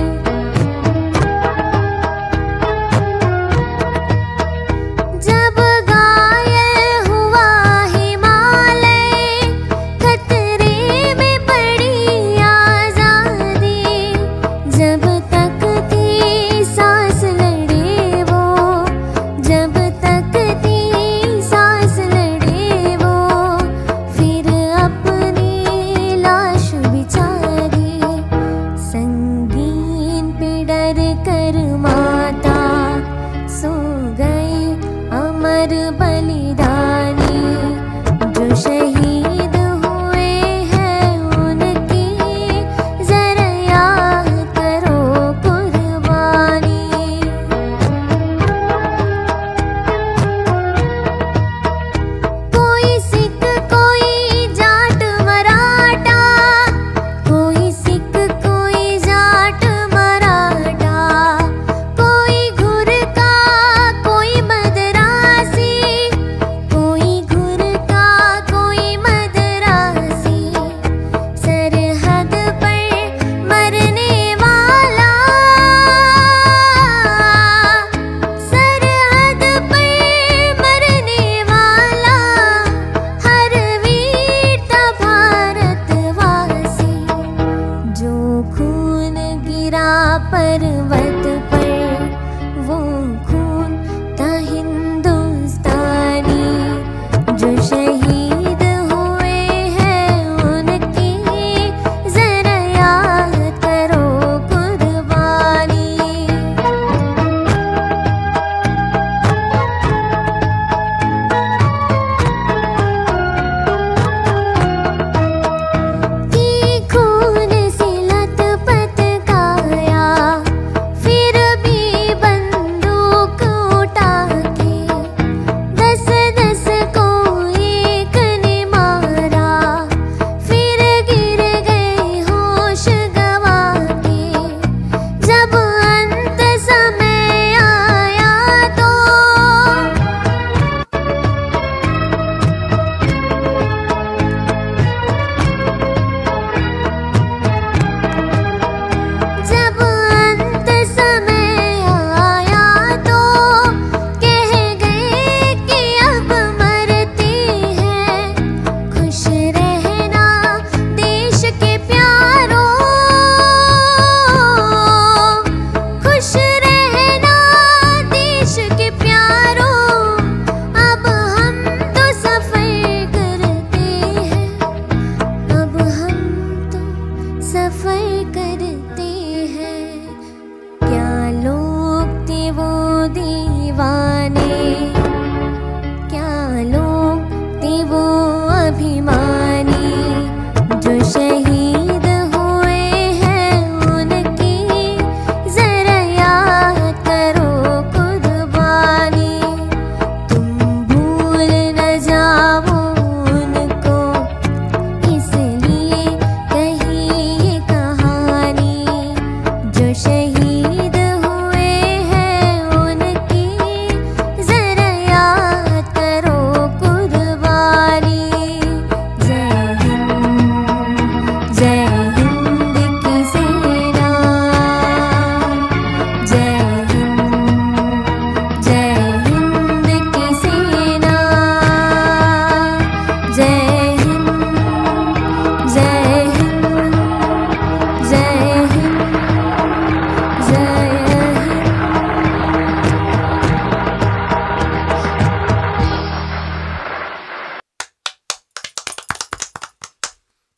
जब घायल हुआ हिमालय खतरे में पड़ी आजादी जब तक थी सांस लड़े वो जब तक थी सांस लड़े वो फिर अपनी लाश बिचारी संगीन पे डर कर माता सो गए अमर बलिदानी जो शहीद हुए हैं उनकी जरा याद करो कुर्बानी कोई सिख कोई जाट मराठा कोई सिख कोई जाट मराठा कोई घुर का कोई मदरासी कोई घुर का कोई मदरासी सरहद पर मरने वाला सरहद पर मरने वाला हर वीर था भारतवासी जो खून गिरा पर्वत पर वो खून था हिंदुस्तानी जो शहीद हुए हैं उनकी जरा याद करो कुर्बानी की खून से लथपथ काया फिर भी बंदूक उठा के दस दस को एक ने मारा फिर गिर गए होश गवा के जब अंत समय आया तो जब अंत समय आया तो कह गए कि अब मरते हैं खुश रहना देश के प्यारों खुश रहना देश के प्यारों अब हम तो सफर करते हैं अब हम तो सफर करते हैं क्या लोग थे वो दीवाने क्या लोग थे वो अभिमानी जो शहीद हुए हैं उनकी जरा याद करो कुर्बानी तुम भूल न जाओ उनको इसलिए कही ये कहानी जो शहीद हुए हैं उनकी जरा याद करो कुर्बानी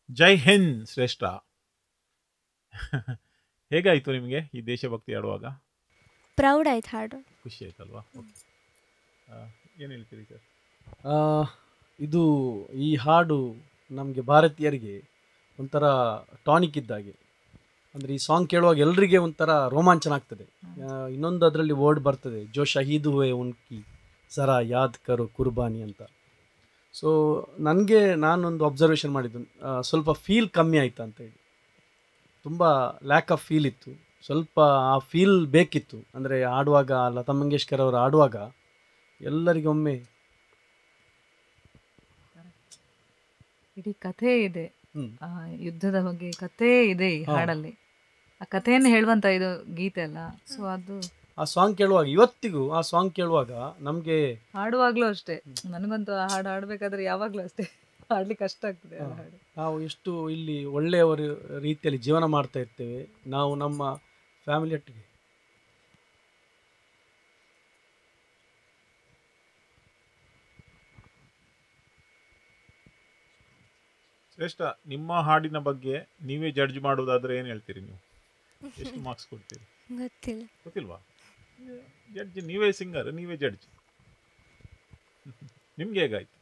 ಜೈ ಹಿಂದ್ ಶ್ರೇಷ್ಠ ಹೇಗಾಯಿತು ನಿಮಗೆ ಈ ದೇಶಭಕ್ತಿ ಆಡುವಾಗ ಪ್ರೌಡ್ ಆಯ್ತು ಹಾಡು ಖುಷಿ ಆಯ್ತಲ್ವಾ ಏನು ಹೇಳ್ತೀರಿ ಸರ್ ಆ, ಇದು ಈ ಹಾಡು ನಮಗೆ ಭಾರತೀಯರಿಗೆ ಒಂಥರ ಟಾನಿಕ್ ಇದ್ದಾಗೆ ಅಂದರೆ ಈ ಸಾಂಗ್ ಕೇಳುವಾಗ ಎಲ್ರಿಗೆ ಒಂಥರ ರೋಮಾಂಚನ ಆಗ್ತದೆ ಆ, ಇನ್ನೊಂದು ಅದರಲ್ಲಿ ವರ್ಡ್ ಬರ್ತದೆ ಜೋ ಶಹೀದ್ ಹುವೆ ಉನ್ಕಿ ಜರಾ ಯಾದ್ ಕರೋ ಕುರ್ಬಾನಿ ಅಂತ ಸೊ ನನಗೆ ನಾನೊಂದು ಅಬ್ಸರ್ವೇಷನ್ ಮಾಡಿದ್ದು ಆ, ಸ್ವಲ್ಪ ಫೀಲ್ ಕಮ್ಮಿ ಆಯ್ತಾ ಅಂತ ಹೇಳಿ ತುಂಬ ಲ್ಯಾಕ್ ಆಫ್ ಫೀಲ್ ಇತ್ತು ಸ್ವಲ್ಪ ಆ ಫೀಲ್ ಬೇಕಿತ್ತು ಅಂದರೆ ಆಡುವಾಗ ಲತಾ ಮಂಗೇಶ್ಕರ್ ಅವರು ಆಡುವಾಗ ಎಲ್ಲರಿಗೊಮ್ಮೆ ಇಡೀ ಕಥೆ ಇದೆ ಹ್ಮ್. ಆ, ಯುದ್ಧದ ಬಗ್ಗೆ ಕಥೆ ಇದೆ ಈ ಹಾ. ಹಾಡಲ್ಲಿ ಆ ಕಥೆಯನ್ನು ಹೇಳುವಂತ ಇದು ಗೀತೆ ಅಲ್ಲ ಸೊ ಅದು ಆ ಸಾಂಗ್ ಕೇಳುವಾಗ ಇವತ್ತಿಗೂ ಆ ಸಾಂಗ್ ಕೇಳುವಾಗ ನಮಗೆ ಹಾಡುವಾಗ್ಲೂ ಅಷ್ಟೇ ನನಗಂತೂ ಆ ಹಾಡು ಹಾಡ್ಬೇಕಾದ್ರೆ ಯಾವಾಗ್ಲೂ ಅಷ್ಟೇ ಹಾಡ್ಲಿಕ್ಕೆ ಕಷ್ಟ ಆಗ್ತದೆ ಆ ಹಾಡು ನಾವು ಎಷ್ಟು ಇಲ್ಲಿ ಒಳ್ಳೆಯವರ ರೀತಿಯಲ್ಲಿ ಜೀವನ ಮಾಡ್ತಾ ಇರ್ತೇವೆ ನಾವು ನಮ್ಮ ಫ್ಯಾಮಿಲಿ ಒಟ್ಟಿಗೆ ಶ್ರೇಷ್ಠ ನಿಮ್ಮ ಹಾಡಿನ ಬಗ್ಗೆ ನೀವೇ ಜಡ್ಜ್ ಮಾಡೋದಾದ್ರೆ ಏನು ಹೇಳ್ತೀರಿ ನೀವು ಎಷ್ಟು ಮಾರ್ಕ್ಸ್ ಕೊಡ್ತೀರಿ ಗೊತ್ತಿಲ್ಲ ಗೊತ್ತಿಲ್ವಾ ಜಡ್ಜ್ ನೀವೇ ಸಿಂಗರ್ ನೀವೇ ಜಡ್ಜ್ ನಿಮ್ಗೆ ಹೇಗಾಯ್ತು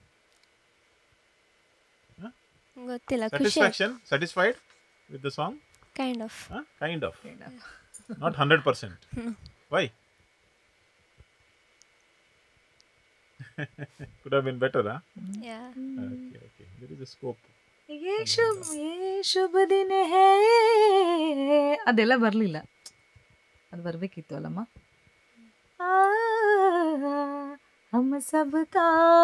ಗೊತ್ತಿಲ್ಲ ಖುಷಿ satisfaction satisfied with the song kind of kind of not hundred percent why could have been better, huh? Yeah. Okay, okay. There is a scope. ये शुभ ये शुभ दिन है ಅದೆಲ್ಲ ಬರಲಿಲ್ಲ ಅದು ಬರಬೇಕಿತ್ತು ಅಲ್ಲಮ್ಮ ಆ, हम सबका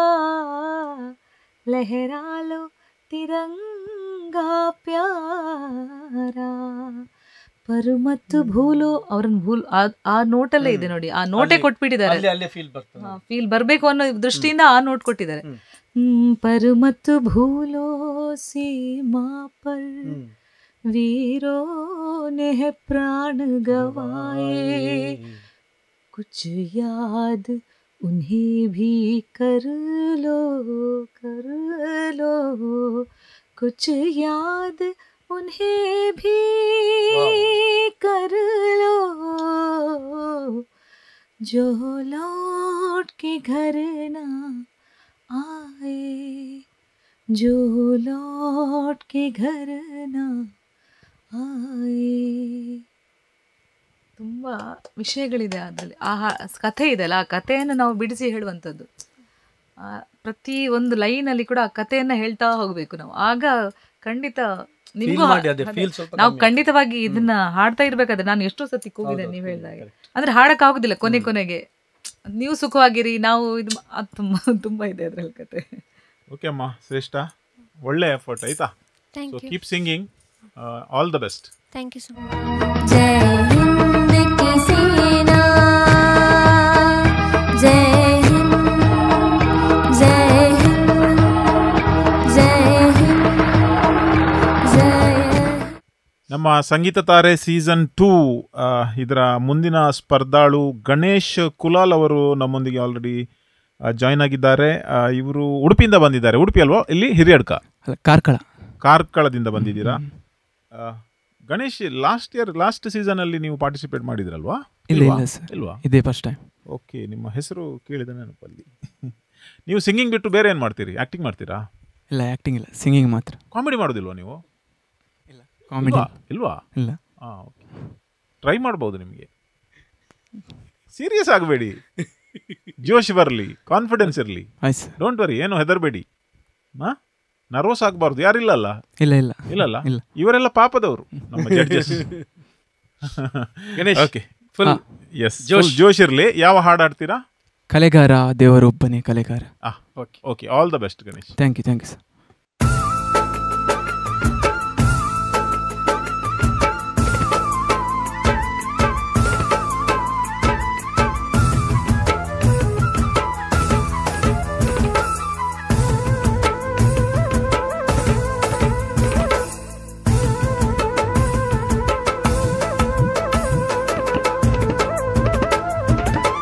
लहरा लो तिरंगा प्यारा ಪರು ಮತ್ತು ಭೂಲು ಅವ್ರನ್ನ ಭೂಲ್ ಆ- ಆ ನೋಟಲ್ಲೇ ಇದೆ ನೋಡಿ ಆ ನೋಟೇ ಅಲ್ಲಿ- ಕೊಟ್ಬಿಟ್ಟಿದ್ದಾರೆ ಅಲ್ಲಿ ಅಲ್ಲೇ ಫೀಲ್ ಬರ್ತದೆ ಫೀಲ್ ಬರಬೇಕು ಅನ್ನೋ ದೃಷ್ಟಿಯಿಂದ ಆ ನೋಟ್ ಕೊಟ್ಟಿದ್ದಾರೆ ಹ್ಮ್. ಹ್ಮ್, ಪರ್ ಮತ್ತು ಭೂಲೋ ಸೀಮಾ ಪರ್ ಹ್ಮ್. वीरों ने है प्राण गवाए कुछ याद उन्हें भी कर लो कर लो कुछ याद उन्हें भी कर लो जो लौट के घर ना आए जो लौट के घर ना ಆಯೆ ತುಂಬ ವಿಷಯಗಳಿದೆ ಅದರಲ್ಲಿ ಆ ಹಾ- ಕಥೆ ಇದೆಯಲ್ಲ ಆ ಕಥೆಯನ್ನು ನಾವು ಬಿಡಿಸಿ ಹೇಳುವಂಥದ್ದು ಆ ಪ್ರತಿ ಒಂದು ಲೈನಲ್ಲಿ ಕೂಡ ಆ ಕಥೆಯನ್ನು ಹೇಳ್ತಾ ಹೋಗಬೇಕು ನಾವು ಆಗ ಖಂಡಿತ ನಿಮ್ಗೂ Feel ಹಾ- ಮಾಡಿ ಅದೇ ಅದೇ. feel ಸ್ವಲ್ಪ ನಾವು ಕಮ್ಮಿ ಖಂಡಿತವಾಗಿ ಇದನ್ನ ಹಾಡ್ತಾ ಇರ್ಬೇಕಾದ್ರೆ ನಾನು ಎಷ್ಟೋ ಸತಿ ಕೂಗಿದ್ದೇನೆ ಹೌದು, ನೀವು ಹೌದು, ಹೇಳಿದಾಗ correct. ಅಂದ್ರೆ ಹಾಡಕ್ ಆಗುದಿಲ್ಲ ಕೊನೆ ಕೊನೆಗೆ ನೀವು ಸುಖವಾಗಿರಿ ನಾವು ಇದು ಮಾ- ಅದು ತುಂಬ ತುಂಬ ಇದೆ ಅದ್ರಲ್ಲಿ ಕತೆ ಓಕೆ ಅಮ್ಮ ಶ್ರೇಷ್ಠ ಒಳ್ಳೆ ಎಫರ್ಟ್ ಆಯ್ತಾ Thank so you. Keep singing all the best thank you so much जय हिंद की सेना जय हिंद जय हिंद जय हिंद जय ನಮ್ಮ ಸಂಗೀತ ತಾರೆ ಸೀಸನ್ ಟೂ ಇದರ ಮುಂದಿನ ಸ್ಪರ್ಧಾಳು ಗಣೇಶ್ ಕುಲಾಲ್ ಅವರು ನಮ್ಮೊಂದಿಗೆ ಆಲ್ರೆಡಿ ಜಾಯ್ನ್ ಆಗಿದ್ದಾರೆ ಇವರು ಉಡುಪಿಯಿಂದ ಬಂದಿದ್ದಾರೆ ಉಡುಪಿ ಅಲ್ವಾ ಇಲ್ಲಿ ಹಿರಿಯಡ್ಕ ಅಲ್ಲ ಕಾರ್ಕಳ ಕಾರ್ಕಳದಿಂದ ಬಂದಿದ್ದೀರಾ ಆ, Ganesh last year last season ಅಲ್ಲಿ ನೀವು ಪಾರ್ಟಿಸಿಪೇಟ್ ಮಾಡಿದ್ರಲ್ವಾ ಇಲ್ಲ ಇಲ್ವಾ? ಇಲ್ಲ ಸರ್ ಇಲ್ವಾ ಇದೇ ಫಸ್ಟ್ ಟೈಮ್ ಓಕೆ ನಿಮ್ಮ ಹೆಸರು ಕೇಳಿದ ನೆನಪಲ್ಲಿ ನೀವು ಸಿಂಗಿಂಗ್ ಬಿಟ್ಟು ಬೇರೆ ಏನು ಮಾಡ್ತೀರಿ ಆಕ್ಟಿಂಗ್ ಮಾಡ್ತೀರಾ ಇಲ್ಲ ಆ್ಯಕ್ಟಿಂಗ್ ಇಲ್ಲ ಸಿಂಗಿಂಗ್ ಮಾತ್ರ ಕಾಮಿಡಿ ಮಾಡೋದಿಲ್ವಾ ನೀವು ಕಾಮಿಡಿ ಇಲ್ವಾ? ಇಲ್ವಾ ಇಲ್ಲ ಹಾಂ ಓಕೆ ಟ್ರೈ ಮಾಡ್ಬೋದು ನಿಮಗೆ ಸೀರಿಯಸ್ ಆಗಬೇಡಿ ಜೋಶ್ ಬರಲಿ ಕಾನ್ಫಿಡೆನ್ಸ್ ಇರಲಿ ಆಯ್ತು ಸರ್ ಡೋಂಟ್ ವರಿ ಏನು ಹೆದರಬೇಡಿ ಹಾ ನರ್ವಸ್ ಆಗಬಾರ್ದು ಯಾರಿಲ್ಲಲ್ಲ ಇಲ್ಲ ಇಲ್ಲ ಇಲ್ಲಲ್ಲ ಇಲ್ಲ ಇವರೆಲ್ಲ ಪಾಪದವರು ನಮ್ಮ judges Ganesh okay full full yes ಜೋಶ್. ಜೋಶ್ ಜೋಶ್ ಇರಲಿ ಯಾವ ಹಾಡು ಆಡ್ತೀರಾ ಕಲೆಗಾರ ದೇವರೊಬ್ಬನೇ ಕಲೆಗಾರ okay okay all the best Ganesh thank you thank you sir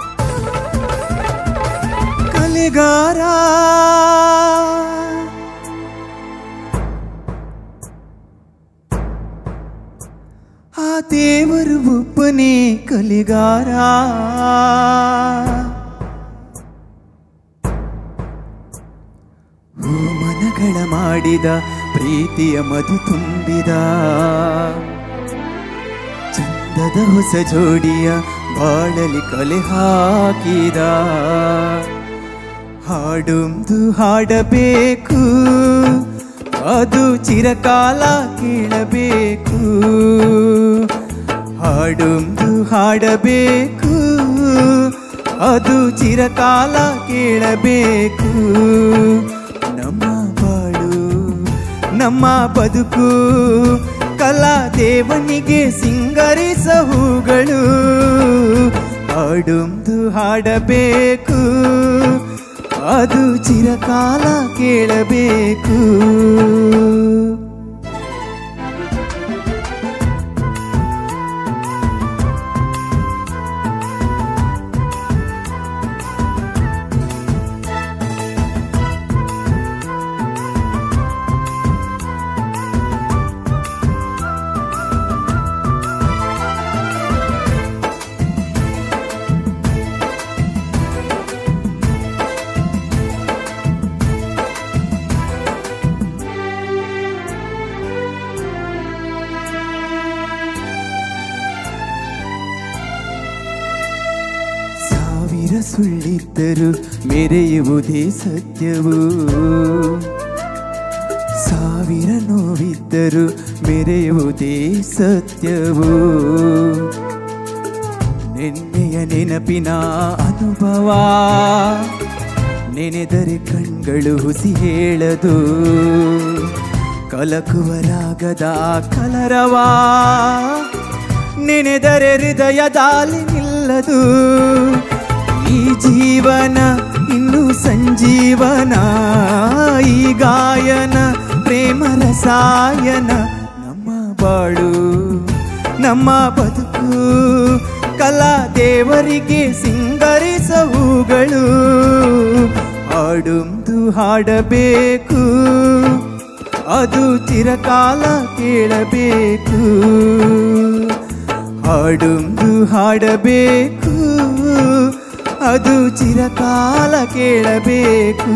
ಕಲೆಗಾರ ದೇವರು ಒಬ್ಬನೇ ಕಲಿಗಾರ ಮನಗಳ ಮಾಡಿದ ಪ್ರೀತಿಯ ಮಧು ತುಂಬಿದ ಚಂದದ ಹೊಸ ಜೋಡಿಯ ಬಾಳಲಿ ಕಲೆ ಹಾಕಿದ ಹಾಡೊಂದು ಹಾಡಬೇಕು ಅದು ಚಿರಕಾಲ ಕೇಳಬೇಕು ಹಾಡೊಂದು ಹಾಡಬೇಕು ಅದು ಚಿರಕಾಲ ಕೇಳಬೇಕು ನಮ್ಮ ಬಾಳು ನಮ್ಮ ಬದುಕು ಕಲಾ ದೇವನಿಗೆ ಸಿಂಗರಿಸ ಹೂಗಳು ಹಾಡೊಂದು ಹಾಡಬೇಕು ಅದು ಚಿರಕಾಲ ಕೇಳಬೇಕು ಸಾವಿರ ಸುಳ್ಳಿದ್ದರು ಮೆರೆಯುವುದೇ ಸತ್ಯವು ಸಾವಿರ ನೋವಿದ್ದರು ಮೆರೆಯುವುದೇ ಸತ್ಯವು ನಿನ್ನೆಯ ನೆನಪಿನ ಅನುಭವ ನೆನೆದರೆ ಕಣ್ಗಳು ಹುಸಿ ಹೇಳದು ಕಲಕುವ ರಾಗದ ಕಲರವಾ ನೆನೆದರೆ ಹೃದಯದಾಲಿ ನಿಲ್ಲದು ಈ ಜೀವನ ಇನ್ನು ಸಂಜೀವನ ಈ ಗಾಯನ ಪ್ರೇಮ ರಸಾಯನ ನಮ್ಮ ಬಾಳು ನಮ್ಮ ಬದುಕು ಕಲಾ ದೇವರಿಗೆ ಸಿಂಗರಿಸ ಹೂಗಳು ಹಾಡೊಂದು ಹಾಡಬೇಕು ಅದು ಚಿರಕಾಲ ಕೇಳಬೇಕು ಹಾಡೊಂದು ಹಾಡಬೇಕು ಅದು ಚಿರಕಾಲ ಕೇಳಬೇಕು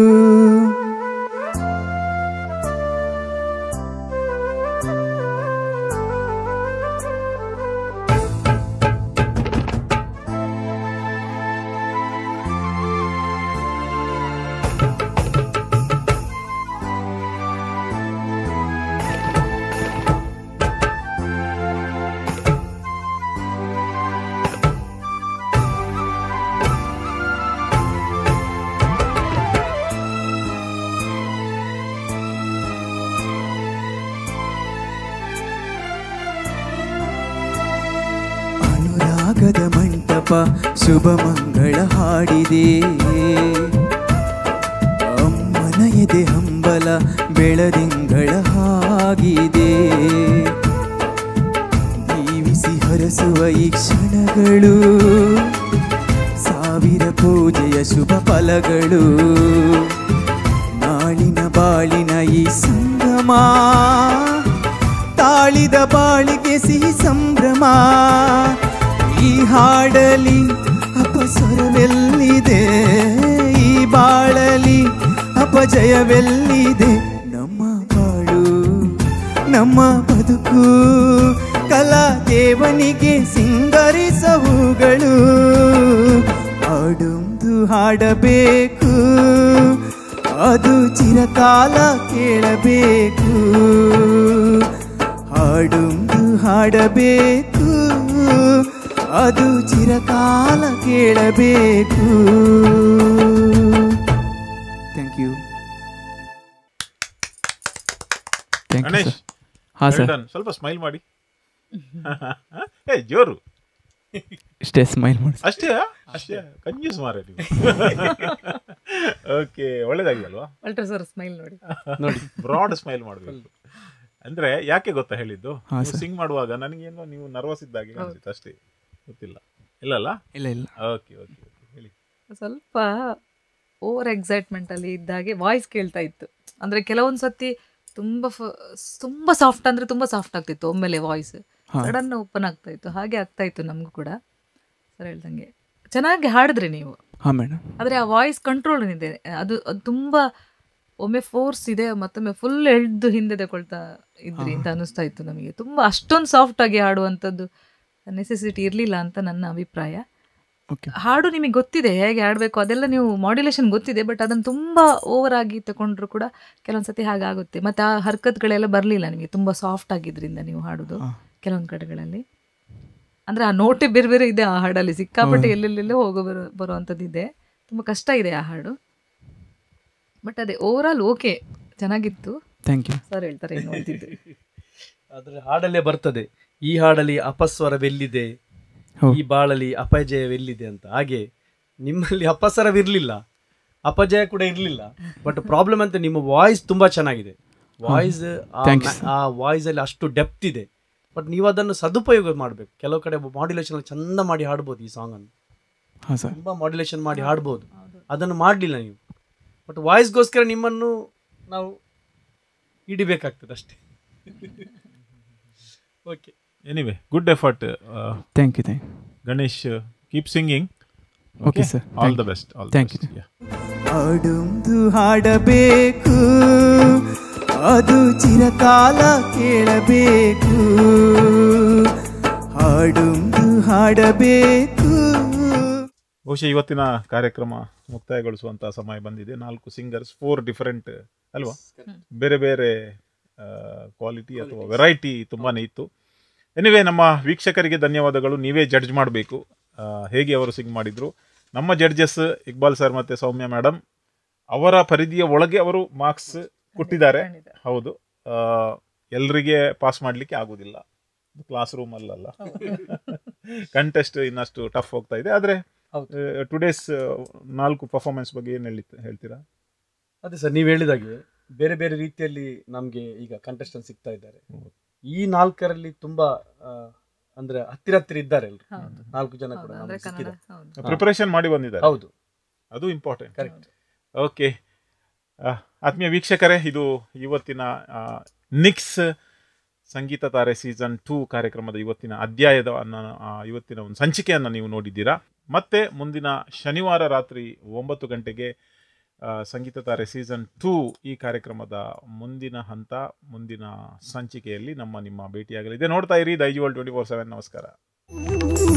ಅನುರಾಗದ ಮಂಟಪ ಶುಭ ಮಂಗಳ ಹಾಡಿದೆ ಅಮ್ಮನ ಎದೆ ಹಂಬಲ ಬೆಳದಿಂಗಳ ಹಾಗಿದೆ ದೀವಿಸಿ ಹರಸುವ ಈ ಕ್ಷಣಗಳು ಸಾವಿರ ಪೂಜೆಯ ಶುಭ ಫಲಗಳು ನಾಳಿನ ಬಾಳಿನ ಈ ಸಂಗಮ ತಾಳಿದ ಬಾಳಿಗೆ ಸಿಹಿ ಸಂಭ್ರಮ ಈ ಹಾಡಲಿ ಅಪಸ್ವರವೆಲ್ಲಿದೆ ಈ ಬಾಳಲಿ ಅಪಜಯವೆಲ್ಲಿದೆ ನಮ್ಮ ಬಾಳು ನಮ್ಮ ಬದುಕು ಕಲಾ ದೇವನಿಗೆ ಸಿಂಗರಿಸ ಹೂಗಳು ಹಾಡೊಂದು ಹಾಡಬೇಕು ಅದು ಚಿರಕಾಲ ಕೇಳಬೇಕು ಹಾಡೊಂದು ಹಾಡಬೇಕು ಅದು ಚಿರಕಾಲ ಕೇಳಬೇಕು thank you thank you Ganesh sir ಹಾಂ well ಸರ್ done. ಸ್ವಲ್ಪ ಸ್ಮೈಲ್ ಮಾಡಿ ಏ ಜೋರು ಇಷ್ಟೇ ಸ್ಮೈಲ್ ಮಾಡಿ ಅಷ್ಟೇ ಅಷ್ಟೇ ಕಂಜೂಸ್ ಮಾರೆ ನೀವು ಓಕೆ ಒಳ್ಳೇದಾಗಿ ಅಲ್ವಾ ಅಲ್ಟ್ರಾ ಸರ್ ಸ್ಮೈಲ್ ನೋಡಿ ನೋಡಿ ಬ್ರಾಡ್ ಸ್ಮೈಲ್ ಮಾಡಬೇಕು ಅಂದ್ರೆ ಯಾಕೆ ಗೊತ್ತಾ ಹೇಳಿದ್ದು ಹಾ, ನೀವು sir. ಸಿಂಗ್ ಮಾಡುವಾಗ ನನಗೇನೋ ನೀವು ನರ್ವಸ್ ಇದ್ದಾಗೆ ಅನ್ಸುತ್ತೆ ಅಷ್ಟೇ ಗೊತ್ತಿಲ್ಲ ಇಲ್ಲಲ್ಲ ಇಲ್ಲ ಇಲ್ಲ ಓಕೆ ಓಕೆ ಓಕೆ ಹೇಳಿ ಸ್ವಲ್ಪ ಓವರ್ ಎಕ್ಸೈಟ್ಮೆಂಟ್ ಅಲ್ಲಿ ಇದ್ದಾಗೆ ವಾಯ್ಸ್ ಕೇಳ್ತಾ ಇತ್ತು ಅಂದ್ರೆ ಕೆಲವೊಂದು ಸತಿ ತುಂಬಾ ಫ- ತುಂಬಾ ಸಾಫ್ಟ್ ಅಂದ್ರೆ ತುಂಬಾ ಸಾಫ್ಟ್ ಆಗ್ತಿತ್ತು ಒಮ್ಮೆಲೆ ವಾಯ್ಸ್ ಹಾ. ಸಡನ್ ಓಪನ್ ಆಗ್ತಾ ಇತ್ತು ಹಾಗೆ ಆಗ್ತಾ ಇತ್ತು ನಮಗೂ ಕೂಡ ಸರ್ ಹೇಳ್ದಂಗೆ ಚೆನ್ನಾಗಿ ಹಾಡಿದ್ರಿ ನೀವು ಹಾಂ ಮೇಡಮ್ ಆದರೆ ಆ ವಾಯ್ಸ್ ಕಂಟ್ರೋಲ್ ಇದೆ ಅದು ಅದು ತುಂಬ ಒಮ್ಮೆ ಫೋರ್ಸ್ ಇದೆ ಮತ್ತೊಮ್ಮೆ ಫುಲ್ ಎಳ್ದು ಹಿಂದೆ ತಗೊಳ್ತಾ ಇದ್ರಿ ಅಂತ ಅನಿಸ್ತಾ ಇತ್ತು ನಮಗೆ ತುಂಬ ಅಷ್ಟೊಂದು ಸಾಫ್ಟ್ ಆಗಿ ಹಾಡುವಂಥದ್ದು ನೆಸೆಸಿಟಿ ಇರಲಿಲ್ಲ ಅಂತ ನನ್ನ ಅಭಿಪ್ರಾಯ ಓಕೆ ಹಾಡು ನಿಮಗೆ ಗೊತ್ತಿದೆ ಹೇಗೆ ಹಾಡಬೇಕು ಅದೆಲ್ಲ ನೀವು ಮಾಡ್ಯುಲೇಷನ್ ಗೊತ್ತಿದೆ ಬಟ್ ಅದನ್ನು ತುಂಬ ಓವರ್ ಆಗಿ ತಗೊಂಡ್ರು ಕೂಡ ಕೆಲವೊಂದು ಸತಿ ಹಾಗಾಗುತ್ತೆ ಮತ್ತು ಆ ಹರ್ಕತ್ಗಳೆಲ್ಲ ಬರಲಿಲ್ಲ ನಿಮಗೆ ತುಂಬ ಸಾಫ್ಟ್ ಆಗಿದ್ರಿಂದ ನೀವು ಹಾಡೋದು ಹಾ. ಕೆಲವೊಂದು ಕಡೆಗಳಲ್ಲಿ ಅಂದರೆ ಆ ನೋಟೆ ಬೇರೆ ಬೇರೆ ಇದೆ ಆ ಹಾಡಲ್ಲಿ ಸಿಕ್ಕಾಪಟ್ಟೆ ಹೌದು. ಎಲ್ಲೆಲ್ಲೆಲ್ಲೋ ಹೋಗೋ ಬರೋ ಬರುವಂಥದ್ದು ಇದೆ ತುಂಬ ಕಷ್ಟ ಇದೆ ಆ ಹಾಡು ಬಟ್ ಅದೇ ಓವರ್ ಆಲ್ ಓಕೆ ಚೆನ್ನಾಗಿತ್ತು ಥ್ಯಾಂಕ್ ಯು ಸರ್ ಹೇಳ್ತಾರೆ ಏನು ಅಂತಿದ್ದು ಅದರ ಹಾಡಲ್ಲೇ ಬರ್ತದೆ ಈ ಹಾಡಲ್ಲಿ ಅಪಸ್ವರವೆಲ್ಲಿದೆ ಹೌದು. ಈ ಬಾಳಲ್ಲಿ ಅಪಜಯವೆಲ್ಲಿದೆ ಅಂತ ಹಾಗೆ ನಿಮ್ಮಲ್ಲಿ ಅಪಸ್ವರವಿರಲಿಲ್ಲ ಅಪಜಯ ಕೂಡ ಇರಲಿಲ್ಲ ಬಟ್ ಪ್ರಾಬ್ಲಮ್ ಅಂತ ನಿಮ್ಮ ವಾಯ್ಸ್ ತುಂಬಾ ಚೆನ್ನಾಗಿದೆ ವಾಯ್ಸ್ Thanks. ಆ ವಾಯ್ಸ್ ಅಲ್ಲಿ ಅಷ್ಟು ಡೆಪ್ತ್ ಇದೆ ಬಟ್ ನೀವು ಅದನ್ನು ಸದುಪಯೋಗ ಮಾಡಬೇಕು ಕೆಲವು ಕಡೆ ಮಾಡ್ಯುಲೇಷನ್ ಚಂದ ಮಾಡಿ ಹಾಡ್ಬೋದು ಈ ಸಾಂಗ್ ಅನ್ನು ಹಾಂ ಸರ್ ತುಂಬಾ ಮಾಡ್ಯುಲೇಷನ್ ಮಾಡಿ ಹಾಡ್ಬೋದು ಅದನ್ನು ಮಾಡಲಿಲ್ಲ ನೀವು ಬಟ್ ವಾಯ್ಸ್ಗೋಸ್ಕರ ನಿಮ್ಮನ್ನು ನಾವು ಹಿಡಿಬೇಕಾಗ್ತದೆ ಅಷ್ಟೇ okay anyway good effort thank you thank Ganesh keep singing Okay, sir. All Thank the you. Best all Thank you. ಹಾಡೊಂದು ಹಾಡಬೇಕು ಅದು ಚಿರಕಾಲ ಕೇಳಬೇಕು ಹಾಡೊಂದು ಹಾಡಬೇಕು ಬಹುಶಃ ಇವತ್ತಿನ ಕಾರ್ಯಕ್ರಮ ಮುಕ್ತಾಯಗೊಳಿಸುವಂತಹ ಸಮಯ ಬಂದಿದೆ ನಾಲ್ಕು ಸಿಂಗರ್ಸ್ ಫೋರ್ ಡಿಫರೆಂಟ್ ಅಲ್ವಾ ಬೇರೆ ಬೇರೆ ಕ್ವಾಲಿಟಿ ಅಥವಾ ವೆರೈಟಿ ತುಂಬಾನೇ ಇತ್ತು ಎನಿವೆ ನಮ್ಮ ವೀಕ್ಷಕರಿಗೆ ಧನ್ಯವಾದಗಳು ನೀವೇ ಜಡ್ಜ್ ಮಾಡಬೇಕು ಹೇಗೆ ಅವರು ಸಿಂಗ್ ಮಾಡಿದ್ರು ನಮ್ಮ ಜಡ್ಜಸ್ ಇಕ್ಬಾಲ್ ಸರ್ ಮತ್ತೆ ಸೌಮ್ಯ ಮೇಡಮ್ ಅವರ ಪರಿಧಿಯ ಒಳಗೆ ಅವರು ಮಾರ್ಕ್ಸ್ ಕೊಟ್ಟಿದ್ದಾರೆ ಹೌದು ಎಲ್ರಿಗೆ ಪಾಸ್ ಮಾಡಲಿಕ್ಕೆ ಆಗುದಿಲ್ಲ ಕ್ಲಾಸ್ ರೂಮ್ ಅಲ್ಲಲ್ಲ ಕಂಟೆಸ್ಟ್ ಇನ್ನಷ್ಟು ಟಫ್ ಹೋಗ್ತಾ ಇದೆ ಆದರೆ ಟುಡೇಸ್ ನಾಲ್ಕು ಪರ್ಫಾರ್ಮೆನ್ಸ್ ಬಗ್ಗೆ ಏನು ಹೇಳಿ ಹೇಳ್ತೀರಾ ಅದೇ ಸರ್ ನೀವು ಹೇಳಿದಾಗೆ ಬೇರೆ ಬೇರೆ ರೀತಿಯಲ್ಲಿ ನಮಗೆ ಈಗ ಕಂಟೆಸ್ಟೆಂಟ್ ಸಿಗ್ತಾ ಇದ್ದಾರೆ ಈ ನಾಲ್ಕರಲ್ಲಿ ತುಂಬಾ ಆ, ಅಂದ್ರೆ ಹತ್ತಿರ ಹತ್ತಿರ ಇದ್ದಾರೆ ಎಲ್ರು ಹೌದು. ನಾಲ್ಕು ಜನ ಕೂಡ ಹೌದು, ನಮ್ಗೆ ಅಂದ್ರೆ ಕನ್ನಡ ಸಿಕ್ಕಿದ್ದಾರೆ. ಹೌದು. ಹಾ. ಪ್ರಿಪರೇಷನ್ ಮಾಡಿ ಬಂದಿದ್ದಾರೆ ಹೌದು ಅದು ಇಂಪಾರ್ಟೆಂಟ್ ಕರೆಕ್ಟ್ ಓಕೆ ಆತ್ಮೀಯ ವೀಕ್ಷಕರೇ ಇದು ಇವತ್ತಿನ ಆ, ನಿಕ್ಸ್ ಸಂಗೀತ ತಾರೆ ಸೀಸನ್ ಟೂ ಕಾರ್ಯಕ್ರಮದ ಇವತ್ತಿನ ಅಧ್ಯಾಯದ ಅನ್ನ- ಆ, ಇವತ್ತಿನ ಒಂದು ಸಂಚಿಕೆಯನ್ನು ನೀವು ನೋಡಿದ್ದೀರಾ ಮತ್ತೆ ಮುಂದಿನ ಶನಿವಾರ ರಾತ್ರಿ ಒಂಬತ್ತು ಗಂಟೆಗೆ ಆ, ಸಂಗೀತ ತಾರೆ ಸೀಸನ್ ಟೂ ಈ ಕಾರ್ಯಕ್ರಮದ ಮುಂದಿನ ಹಂತ ಮುಂದಿನ ಸಂಚಿಕೆಯಲ್ಲಿ ನಮ್ಮ ನಿಮ್ಮ ಭೇಟಿಯಾಗಲಿದೆ ನೋಡ್ತಾ ಇರಿ ದೈಜುವಲ್ ಟ್ವೆಂಟಿ ಫೋರ್ ಸೆವೆನ್ ನಮಸ್ಕಾರ